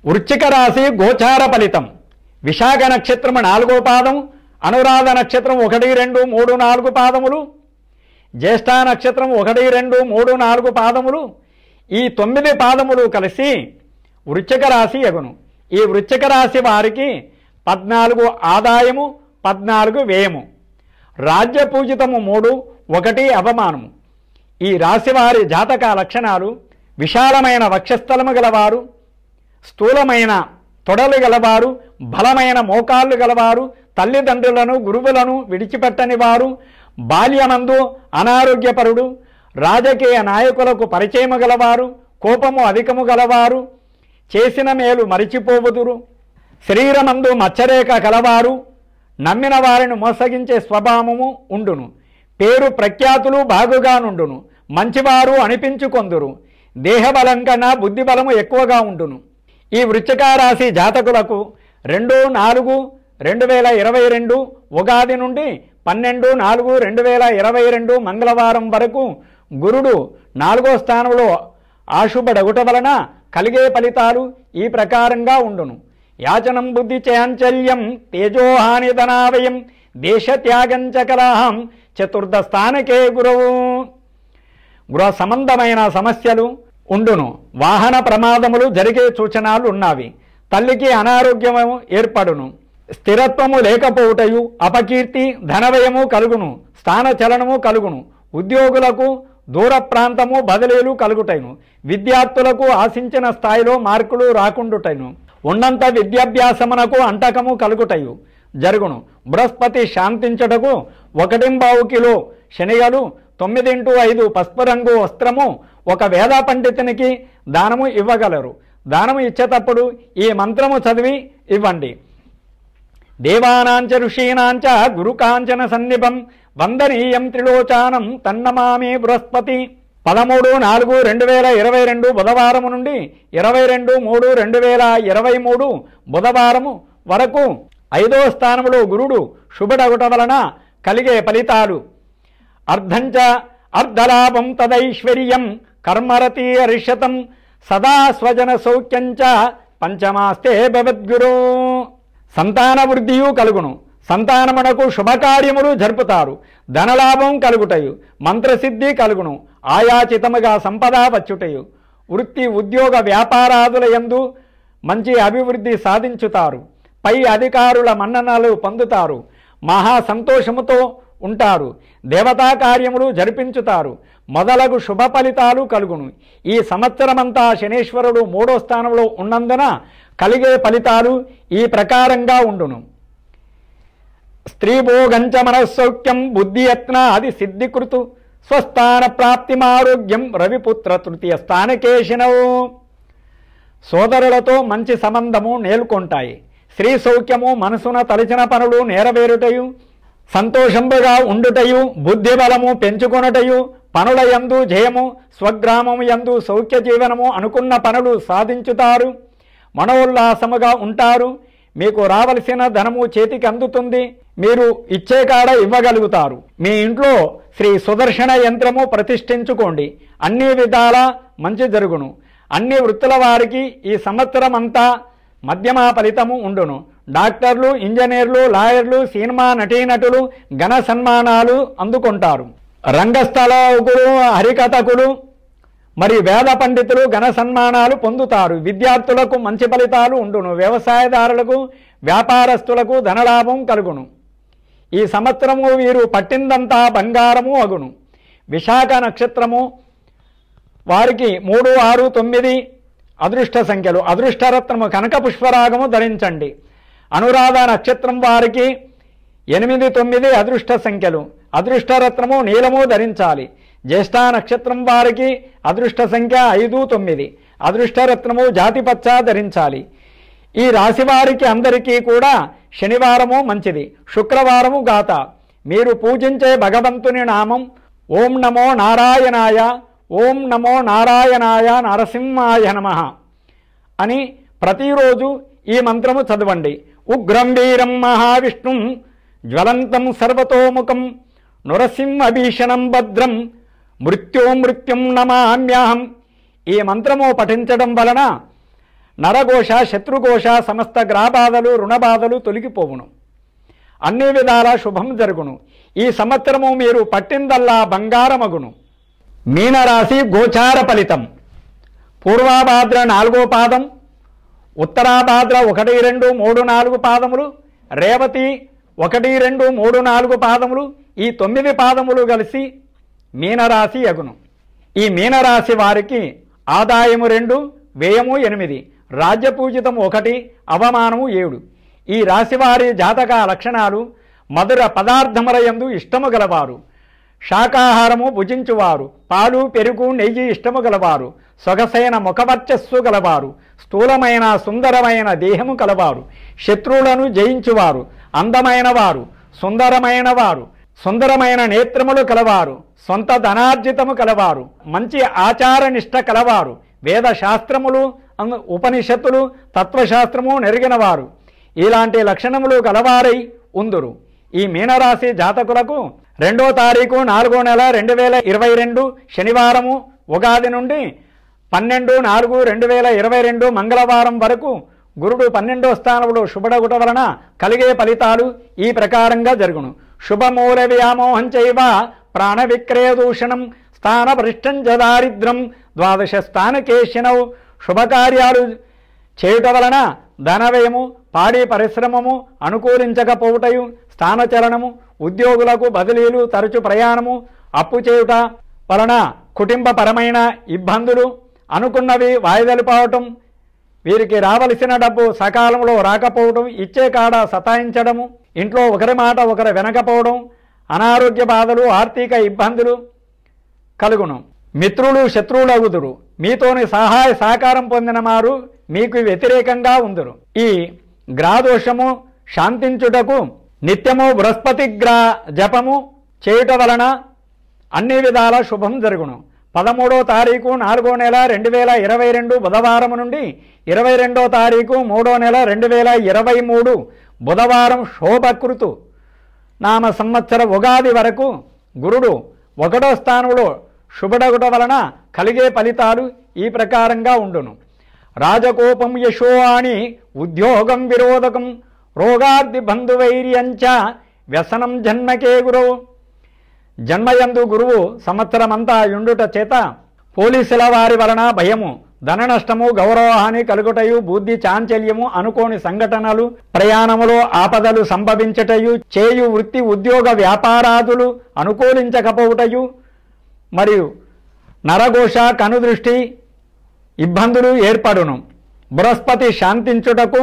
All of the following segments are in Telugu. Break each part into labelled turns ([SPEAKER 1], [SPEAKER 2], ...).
[SPEAKER 1] వృశ్చిక రాశి గోచార ఫలితం విశాఖ నక్షత్రం నాలుగో పాదం అనురాధ నక్షత్రం ఒకటి రెండు మూడు నాలుగు పాదములు జ్యేష్ఠ నక్షత్రం ఒకటి రెండు మూడు నాలుగు పాదములు ఈ తొమ్మిది పాదములు కలిసి వృశ్చిక రాశి ఎగును ఈ వృశ్చిక రాశి వారికి పద్నాలుగు ఆదాయము పద్నాలుగు వ్యయము రాజ్య పూజితము మూడు ఒకటి అవమానము ఈ రాశి వారి జాతక లక్షణాలు విశాలమైన వక్షస్థలము గలవారు స్థూలమైన తొడలు గలవారు బలమైన మోకాళ్ళు గలవారు తల్లిదండ్రులను గురువులను విడిచిపెట్టని వారు బాల్యమందు అనారోగ్యపరుడు రాజకీయ నాయకులకు పరిచయము గలవారు కోపము అధికము గలవారు చేసిన మేలు మరిచిపోవుదురు శరీరమందు మచ్చరేఖ కలవారు నమ్మిన వారిని మోసగించే స్వభావము ఉండును పేరు ప్రఖ్యాతులు బాగుగా నుండును మంచివారు అనిపించుకొందురు దేహబలం కన్నా బుద్ధిబలము ఎక్కువగా ఉండును ఈ వృశ్చిక రాశి జాతకులకు రెండు నాలుగు రెండు వేల ఇరవై రెండు ఉగాది నుండి పన్నెండు నాలుగు రెండు వేల ఇరవై రెండు మంగళవారం వరకు గురుడు నాలుగో స్థానంలో ఆశుభడగుట వలన కలిగే ఫలితాలు ఈ ప్రకారంగా ఉండును యాచనం బుద్ధి చాంచల్యం తేజోహాని ధనావయం దేశత్యాగం చ కలహం చతుర్థ స్థానకే గురువు గృహ సంబంధమైన సమస్యలు ఉండును వాహన ప్రమాదములు జరిగే సూచనలు ఉన్నవి తల్లికి అనారోగ్యము ఏర్పడును స్థిరత్వము లేకపోవుటయు అపకీర్తి ధనవ్యయము కలుగును స్థాన చలనము కలుగును ఉద్యోగులకు దూర ప్రాంతము బదిలీలు కలుగుటైను విద్యార్థులకు ఆశించిన స్థాయిలో మార్కులు రాకుండుటైను ఉన్నంత విద్యాభ్యాసమునకు అంటకము కలుగుటయు జరుగును బృహస్పతి శాంతించుటకు ఒకటింబావు కిలో శనిగలు తొమ్మిదింటూ ఐదు పసుపు రంగు వస్త్రము ఒక వేద పండితునికి దానము ఇవ్వగలరు దానము ఇచ్చేటప్పుడు ఈ మంత్రము చదివి ఇవ్వండి దేవానాంచ ఋషీనాంచ గురుకాంచన సన్నిభం వందనీయం త్రిలోచానం తన్నమామి బృహస్పతి పదమూడు నాలుగు రెండు వేల ఇరవై రెండు బుధవారము నుండి ఇరవై రెండు మూడు రెండు వేల ఇరవై మూడు బుధవారము వరకు ఐదో స్థానములో గురుడు శుభడగుట వలన కలిగే ఫలితాలు అర్ధంచ అర్ధలాభం తదైశ్వర్యం కర్మరతి అరిషతం సదా స్వజన సౌఖ్యంచ పంచమాస్తే భవద్గురు సంతాన వృద్ధియు కలుగును సంతానమునకు శుభకార్యములు జరుపుతారు ధనలాభం కలుగుటయు మంత్రసిద్ధి కలుగును ఆయాచితముగా సంపద వచ్చుటయు వృత్తి ఉద్యోగ వ్యాపారాదుల యందు మంచి అభివృద్ధి సాధించుతారు పై అధికారుల మన్ననలు పొందుతారు మహా సంతోషముతో ఉంటారు దేవతా కార్యములు జరిపించుతారు మొదలగు శుభ ఫలితాలు కలుగును ఈ సంవత్సరమంతా శనేశ్వరుడు మూడో స్థానంలో ఉన్నందున కలిగే ఫలితాలు ఈ ప్రకారంగా ఉండును స్త్రీభోగంచ మనస్సౌఖ్యం బుద్ధియత్న అది సిద్ధికృతు స్వస్థాన ప్రాప్తిమారోగ్యం రవిపుత్ర తృతీయ స్థానకేశినవు సోదరులతో మంచి సంబంధము నేలుకొంటాయి స్త్రీ సౌఖ్యము మనసున తలచిన పనులు నేరవేరుటయు సంతోషంబుగా ఉండుటయు బుద్ధి బలము పెంచుకొనుటయు పనుల యందు జయము స్వగ్రామము యందు సౌఖ్య జీవనము అనుకున్న పనులు సాధించుతారు మనోల్లాసముగా ఉంటారు మీకు రావలసిన ధనము చేతికి అందుతుంది మీరు ఇచ్చే కాడ ఇవ్వగలుగుతారు మీ ఇంట్లో శ్రీ సుదర్శన యంత్రము ప్రతిష్ఠించుకోండి అన్ని విధాల మంచి జరుగును అన్ని వృత్తుల వారికి ఈ సంవత్సరం అంతా మధ్యమ ఫలితము ఉండును డాక్టర్లు ఇంజనీర్లు లాయర్లు సినిమా నటీనటులు ఘన సన్మానాలు అందుకుంటారు రంగస్థలకులు హరికథకులు మరి వేద పండితులు ఘన సన్మానాలు పొందుతారు విద్యార్థులకు మంచి ఫలితాలు ఉండును వ్యవసాయదారులకు వ్యాపారస్తులకు ధనలాభం కలుగును ఈ సంవత్సరము వీరు పట్టిందంతా బంగారము అగును విశాఖ నక్షత్రము వారికి మూడు ఆరు తొమ్మిది అదృష్ట సంఖ్యలు అదృష్టరత్నము కనక పుష్పరాగము ధరించండి అనురాధ నక్షత్రం వారికి ఎనిమిది తొమ్మిది అదృష్ట సంఖ్యలు అదృష్టరత్నము నీలము ధరించాలి జ్యేష్ఠ నక్షత్రం వారికి అదృష్ట సంఖ్య ఐదు తొమ్మిది అదృష్టరత్నము జాతిపచ్చ ధరించాలి ఈ రాశి వారికి అందరికీ కూడా శనివారము మంచిది శుక్రవారము గాత మీరు పూజించే భగవంతుని నామం ఓం నమో నారాయణాయ ఓం నమో నారాయణాయ నరసింహాయ నమ అని ప్రతిరోజు ఈ మంత్రము చదవండి ఉగ్రం వీరం మహావిష్ణుం జ్వలంతం సర్వతోముఖం నృసింహభీషణం భద్రం మృత్యో మృత్యుం నమామ్యాహం ఈ మంత్రము పఠించడం వలన నరఘోష శత్రుఘోష సమస్త గ్రాబాధలు రుణబాధలు తొలగిపోవును అన్ని విధాల శుభం జరుగును ఈ సంవత్సరము మీరు పట్టిందల్లా బంగారమగును మీనరాశి గోచార ఫలితం పూర్వాభాద్ర నాలుగో పాదం ఉత్తరాభాద్ర ఒకటి రెండు మూడు నాలుగు పాదములు రేవతి ఒకటి రెండు మూడు నాలుగు పాదములు ఈ తొమ్మిది పాదములు కలిసి మీనరాశి అగును ఈ మీనరాశి వారికి ఆదాయము రెండు వ్యయము ఎనిమిది రాజ్యపూజితము ఒకటి అవమానము ఏడు ఈ రాశివారి జాతక లక్షణాలు మధుర పదార్థముల యందు ఇష్టము గలవారు శాకాహారము భుజించువారు పాలు పెరుగు నెయ్యి ఇష్టము గలవారు సొగసైన ముఖవర్చస్సు గలవారు స్థూలమైన సుందరమైన దేహము కలవారు శత్రువులను జయించువారు అందమైన వారు సుందరమైన వారు సుందరమైన నేత్రములు కలవారు సొంత ధనార్జితము కలవారు మంచి ఆచార నిష్ట కలవారు వేద శాస్త్రములు అందు- ఉపనిషత్తులు తత్వశాస్త్రము నెరిగినవారు ఇలాంటి లక్షణములు గలవారై ఉందురు ఈ మీనరాశి జాతకులకు రెండో తారీఖు నాలుగో నెల రెండు వేల ఇరవై రెండు శనివారము ఉగాది నుండి పన్నెండు నాలుగు రెండు వేల ఇరవై రెండు మంగళవారం వరకు గురుడు పన్నెండో స్థానంలో శుభడగుట వలన కలిగే ఫలితాలు ఈ ప్రకారంగా జరుగును శుభమూల వ్యామోహం చైవ ప్రాణ విక్రయ దూషణం స్థాన భ్రష్టం చ దారిద్రం ద్వాదశ స్థానకేశినవు శుభకార్యాలు చేయుట వలన ధనవ్యయము పాడి పరిశ్రమము అనుకూలించకపోవుటయు స్థానచలనము ఉద్యోగులకు బదిలీలు తరచు ప్రయాణము అప్పు చేయుట వలన కుటుంబపరమైన ఇబ్బందులు అనుకున్నవి వాయిదాలు పోవటం వీరికి రావలసిన డబ్బు సకాలంలో రాకపోవడం ఇచ్చే కాడ సతాయించడము ఇంట్లో ఒకరి మాట ఒకరు వినకపోవడం అనారోగ్య బాధలు ఆర్థిక ఇబ్బందులు కలుగును మిత్రులు శత్రువులగుదురు మీతోని సహాయ సహకారం పొందిన వారు మీకు వ్యతిరేకంగా ఉందురు ఈ గ్రాదోషము శాంతించుటకు నిత్యము బృహస్పతి గ్రా జపము చేయుట వలన అన్ని విధాల శుభం జరుగును పదమూడో తారీఖు నాలుగో నెల రెండు వేల ఇరవై రెండు బుధవారం నుండి ఇరవై రెండో తారీఖు మూడో నెల రెండు వేల ఇరవై మూడు బుధవారం శోభకృతు నామ సంవత్సర ఉగాది వరకు గురుడు ఒకటో స్థానంలో శుభడగుట వలన కలిగే ఫలితాలు ఈ ప్రకారంగా ఉండును రాజకోపం యశో అని ఉద్యోగం విరోధకం రోగాద్ది బంధువైర్యంచ వ్యసనం జన్మకే గురువు జన్మయందు గురువు సంవత్సరమంతా యుండుట చేత పోలీసుల వారి వలన భయము ధన నష్టము గౌరవహాని కలుగుటయు బుద్ధి చాంచల్యము అనుకోని సంఘటనలు ప్రయాణములో ఆపదలు సంభవించటయు చేయు వృత్తి ఉద్యోగ వ్యాపారాదులు అనుకూలించకపోవుటయు మరియు నరఘోష కనుదృష్టి ఇబ్బందులు ఏర్పడును బృహస్పతి శాంతించుటకు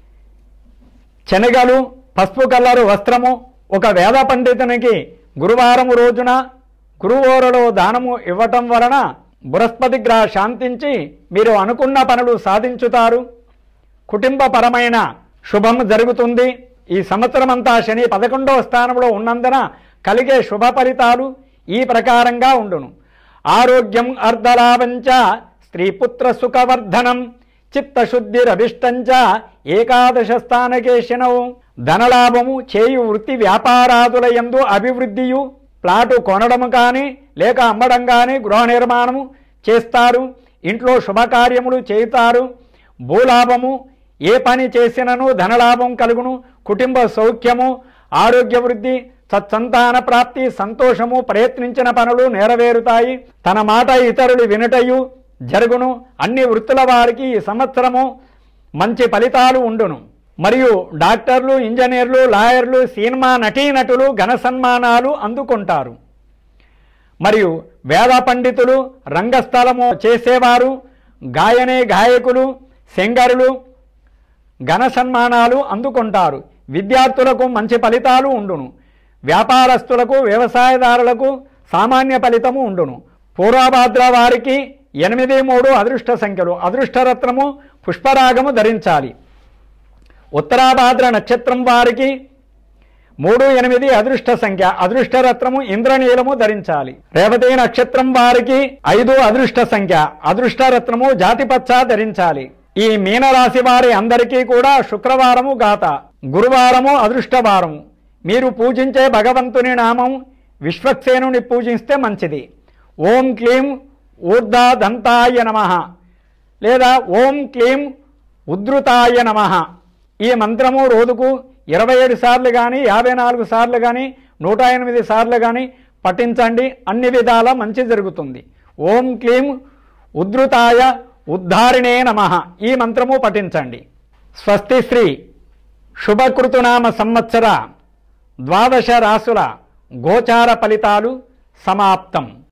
[SPEAKER 1] శనగలు పసుపు కలరు వస్త్రము ఒక వేద పండితునికి గురువారం రోజున గురువోరలో దానము ఇవ్వటం వలన బృహస్పతి గ్రహ శాంతించి మీరు అనుకున్న పనులు సాధించుతారు కుటుంబపరమైన శుభం జరుగుతుంది ఈ సంవత్సరమంతా శని పదకొండవ స్థానంలో ఉన్నందున కలిగే శుభ ఫలితాలు ఈ ప్రకారంగా ఉండును ఆరోగ్యం అర్ధలాభంచ స్త్రీపుత్ర సుఖవర్ధనం చిత్తశుద్ధిరభిష్టంచ ఏకాదశ స్థానకేశనవు ధనలాభము చేయు వృత్తి వ్యాపారాదుల యందు అభివృద్ధియు ప్లాటు కొనడము కానీ లేక అమ్మడం కానీ గృహ నిర్మాణము చేస్తారు ఇంట్లో శుభకార్యములు చేయుతారు భూలాభము ఏ పని చేసినను ధనలాభం కలుగును కుటుంబ సౌఖ్యము ఆరోగ్య వృద్ధి సత్సంతాన ప్రాప్తి సంతోషము ప్రయత్నించిన పనులు నెరవేరుతాయి తన మాట ఇతరులు వినుటయు జరుగును అన్ని వృత్తుల వారికి ఈ సంవత్సరము మంచి ఫలితాలు ఉండును మరియు డాక్టర్లు ఇంజనీర్లు లాయర్లు సినిమా నటీనటులు ఘన సన్మానాలు అందుకుంటారు మరియు వేద పండితులు రంగస్థలము చేసేవారు గాయనే గాయకులు సింగరులు ఘన సన్మానాలు అందుకుంటారు విద్యార్థులకు మంచి ఫలితాలు ఉండును వ్యాపారస్తులకు వ్యవసాయదారులకు సామాన్య ఫలితము ఉండును పూర్వభాద్ర వారికి ఎనిమిది మూడు అదృష్ట సంఖ్యలు అదృష్టరత్నము పుష్పరాగము ధరించాలి ఉత్తరాభాద్ర నక్షత్రం వారికి మూడు ఎనిమిది అదృష్ట సంఖ్య అదృష్టరత్నము ఇంద్రనీలము ధరించాలి రేవతి నక్షత్రం వారికి ఐదు అదృష్ట సంఖ్య అదృష్టరత్నము జాతిపచ్చ ధరించాలి ఈ మీనరాశి వారి అందరికీ కూడా శుక్రవారము గాత గురువారము అదృష్టవారము మీరు పూజించే భగవంతుని నామం విశ్వక్సేనుని పూజిస్తే మంచిది ఓం క్లీం ఊర్ధా దంతాయ నమ లేదా ఓం క్లీం ఉద్ధృతాయ నమ ఈ మంత్రము రోజుకు ఇరవై ఏడు సార్లు కానీ యాభై నాలుగు సార్లు కానీ నూట ఎనిమిది సార్లు కానీ పఠించండి అన్ని విధాల మంచి జరుగుతుంది ఓం క్లీం ఉద్ధృతాయ ఉద్ధారిణే నమ ఈ మంత్రము పఠించండి స్వస్తి శ్రీ శుభకృతునామ సంవత్సర ద్వాదశ రాసుల గోచార ఫలితాలు సమాప్తం